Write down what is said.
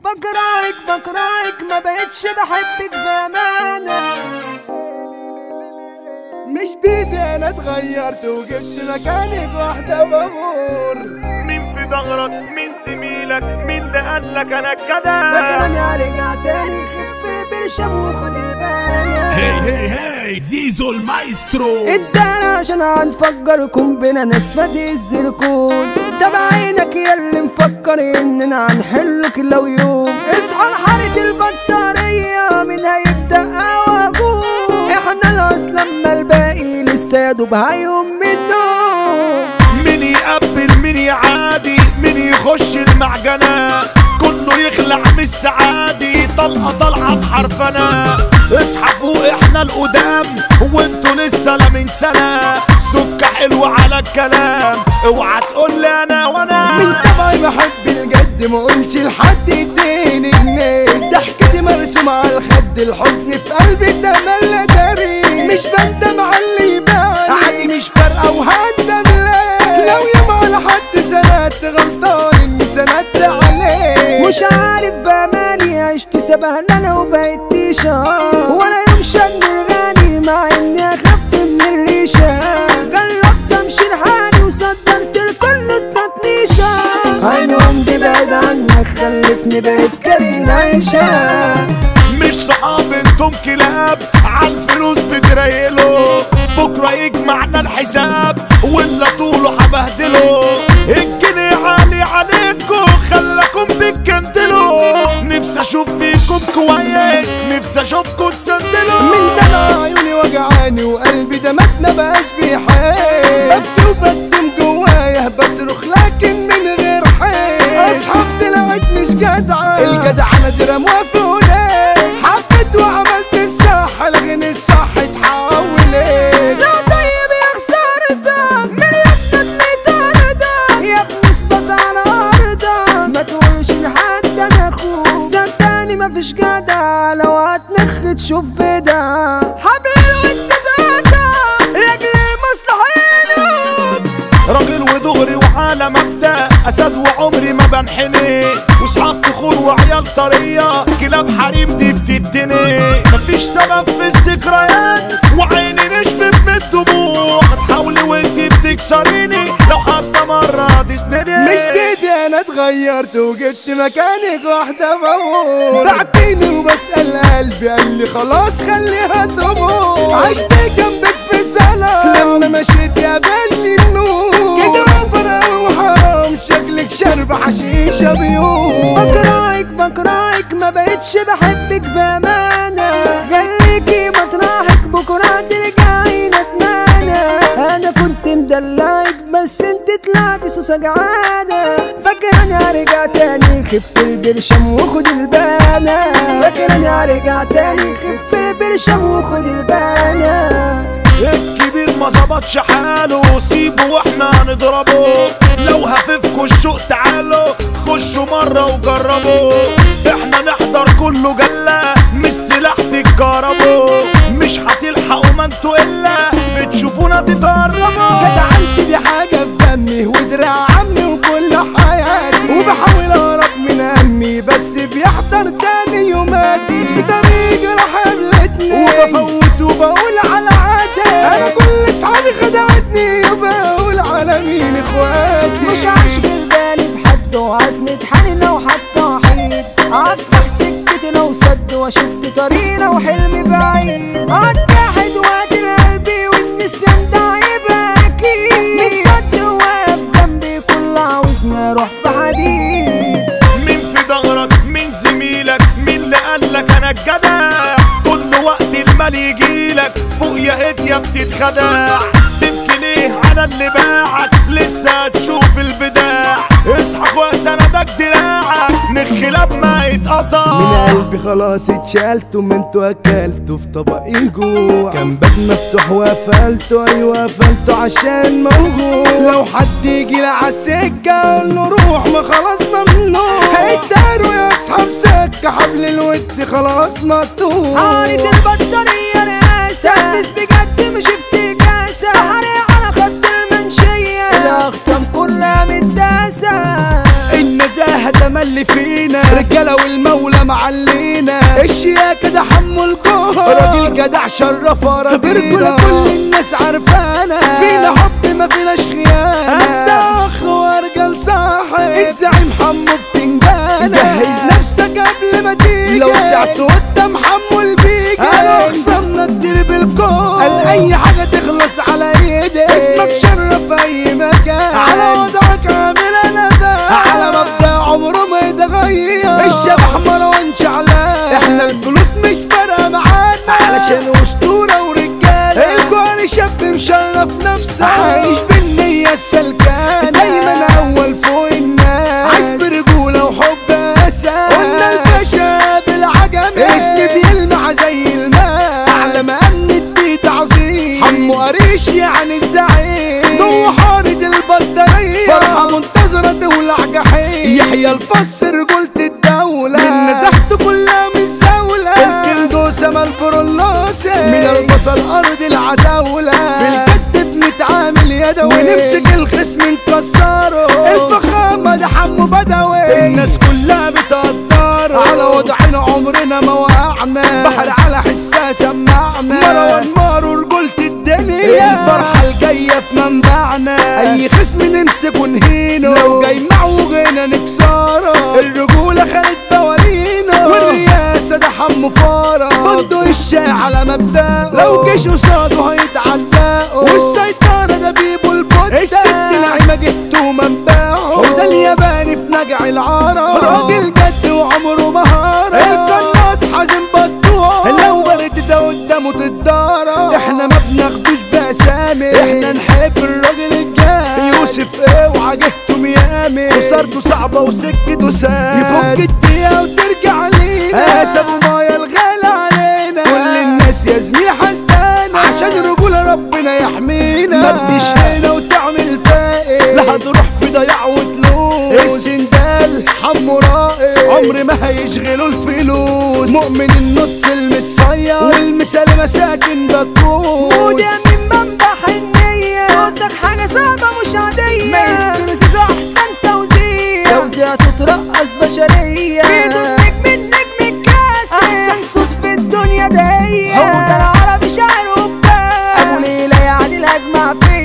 بكرهك بكرهك ما بقتش بحبك بأمانة مش بيدي انا اتغيرت وجبت مكانك واحدة بغور مين في ظهرك مين زميلك مين اللي قالك انا الجدع فاكرني ارجع تاني خف برشم وخد الباية هي هي هي زيزو المايسترو ادانا عشان هنفجركم بينا ناس فاتي الكون تبع عينك يا اللي مفكر اننا هنحلك لو يوم اصحى لحارة البطارية مين هيبدأ اواجوه احنا الاصل لما الباقي لسه يا دوب هيقوم من النوم مين يقبل مين يعادي مين يخش المعجنة كله يخلع من السعادي طلقة طلعة بحرفنا اصحى فوق احنا القدام وانتوا لسه لا من سنة سكة حلوة على الكلام اوعى تقول لي انا من وانا طبعي بحب الجد ما اقولش لحد اديني جنيه ضحكتي مرسومة على الخد الحزن في قلبي ده ملا داري مش بندم على اللي باعي عادي مش فارقة وهندم ليه لو يوم على حد سندت غلطان اني سندت عليه مش عارف بأماني عشت سبهللة وبقيت تيشة وانا يوم شن الغالي مع اني اخفت من الريشة جربت امشي لحالي وصدرت الكل التطنيشة عينهم دي بعيد عنك خلتني بقيت كريم عيشة مش صحاب انتم كلاب عالفلوس بتريلوا بكره يجمعنا الحساب ولا طوله هبهدله الجنيه عالي عليكم خلاكم تتكنتلوا نفسي اشوف فيكم كويس نفسي اشوفكم تسندلوا من دلع عيوني وجعاني وقلبي ده ما بقاش بيحس بس وبكتم جوايا بصرخ لكن من غير حس اصحاب طلعت مش جدعة الجدع انا درام وفولي حبيت وعملت الصح لكن الصح اتحول ايه لا طيب يا خسارتك مليون تنمي طاردك يا ابني اثبت على ارضك ما تقولش لحد انا اخوك صدقني مفيش جدع لو هتنخ تشوف فدا حبيبي وانت تقطع لاجل مصلحتك راجل ودغري وعلى مبدأ أسد وعمري ما بنحني وصحاب تخور وعيال طرية كلاب حريم دي بتدني مفيش سبب في الذكريات وعيني نشفت من الدموع هتحاولي وانتي بتكسريني لو حتى مرة تسندي مش بيدي انا اتغيرت وجبت مكانك واحدة بموت بعتيني وبسأل قلبي قال لي خلاص خليها تموت عشت جنبك في سنة لما مشيت يا بني النور كده وفرق وحرام شكلك شرب حشيشة بيوم بكرهك بكرهك ما بقتش بحبك بأمانة خليكي مطرحك بكرة ترجعي ندمانة أنا كنت مدلعك بس انت طلعتي سوسة جعانة فاكراني هرجع تاني خف البرشم وخد البانة فاكراني هرجع تاني خف البرشم وخد البانة الكبير ما ظبطش حاله سيبه واحنا نضربه لو هففكوا الشوق تعالوا خشوا مرة وجربوا احنا نحضر كله جلة مش سلاح تتجربوا مش هتلحقوا ما انتوا الا بتشوفونا تتهربوا جدعنتي دي حاجة في دمي ودراع عمي وكل حياتي وبحاول اهرب من همي بس بيحضر تاني يوماتي في طريق راح قابلتني وبفوت وبقول على عادي انا كل اصحابي خدعتني وبقول على مين اخواتي مش عايش بالبالي بحد وعزني حالي لو حتى وحيد افتح سكتي لو سد وشفت طريق لو حلمي بعيد اتحد وادي قلبي والنسيان ده يبقى اكيد متصد واقف جنبي كل عاوزني اروح في حديد مين في ظهرك مين زميلك مين اللي قالك انا الجدع كل وقت المال يجيلك فوق يا هدية بتتخدع تبكي ليه على اللي باعك لسه هتشوف البداع اصحى اخويا سندك دراعك نخ لما يتقطع من قلبي خلاص اتشالت وما انتوا اكلتوا في طبقي جوع كان باب مفتوح وقفلته ايوه قفلته عشان موجود لو حد يجي لي عالسكه اقول له روح ما خلاص ممنوع هيداروا يا اصحاب سكه حبل الود خلاص مقطوع حارة البطارية رئاسة تنفس بجد مش افتكاسة حرق على خط المنشية الأقسام كلها متداسة النزاهه العلماء اللي فينا رجالة والمولى معلينا الشياكة ده حمو الجوهر راجل جدع شرف أراضينا برجولة كل الناس عارفانا فينا حب ما فيناش خيانة انت اخ ورجال صاحب الزعيم حمو بتنجانة جهز نفسك قبل ما تيجي لو سعت قدام حمو البيجي انا خصمنا كتير بالكون قال اي حاجة تخلص على ايدي اسمك شرف اي مكان على وضعك عامل انا ده على مبدأ عمره ما يتغير الشبح مروان شعلان احنا الفلوس مش فارقة معانا علشان اسطورة ورجالة الجوال شاب مشرف نفسه عايش بالنية السلكانة دايما اول فوق الناس عايش برجولة وحب اساس قلنا الباشا بالعجمة اسمي بيلمع زي الماء اعلى ما امن دي تعظيم حمو قريش يعني الزعيم جوه حارة البطارية فرحة منتظرة تولع جحيم يحيى الفص رجولة الدولة من نزحته كلها من زولة الكندو سما البرولوسي من البصل ارض العداولة في الجد بنتعامل يدوي ونمسك الخصم نكسره الفخامة ده حمو بدوي الناس كلها بتقدره على وضعنا عمرنا ما وقعنا بحر على حسها سمعنا مروان مارو رجولة الدنيا الفرحة الجاية في منبعنا أي خصم نمسك ونهينه لو جاي معه غنى نكسره الرجولة خدت بوالينه والرياسة ده حمو فارة برضه الشاي على مبدأه لو جيش قصاده هيتعلقوا والسيطرة ده بيبو البوتا الست نعيمة جهته منبعه وده الياباني في نجع العرب راجل جد وعمره مهارة القناص حازم بطوع لو برد ده قدامه تتدارى احنا ما بناخدوش بأسامي احنا نحب الراجل الجاي يوسف اوعى جهته ميامي وصارته صعبة وسكته سام يفك الدقيقة وترجع لينا سابوا مايا الغالي علينا كل الناس يا زميلي حسدانا عشان رجولة ربنا يحمينا ما تجيش هنا وتعمل فائق لا هتروح في ضياع وتلوس السندال حمو رائق عمر ما هيشغلوا الفلوس مؤمن النص المصير والمثال مساكن بتكون ودي من منبع النية صوتك حاجة صعبة مش عادية ما يستلزز أحسن توزيع توزيعته ترقص بشرية بيدو النجم النجم الكاسر أحسن صوت في الدنيا ده هي هو ده العربي شعر وبتاع أبو ليلى يعني الأجمع فيا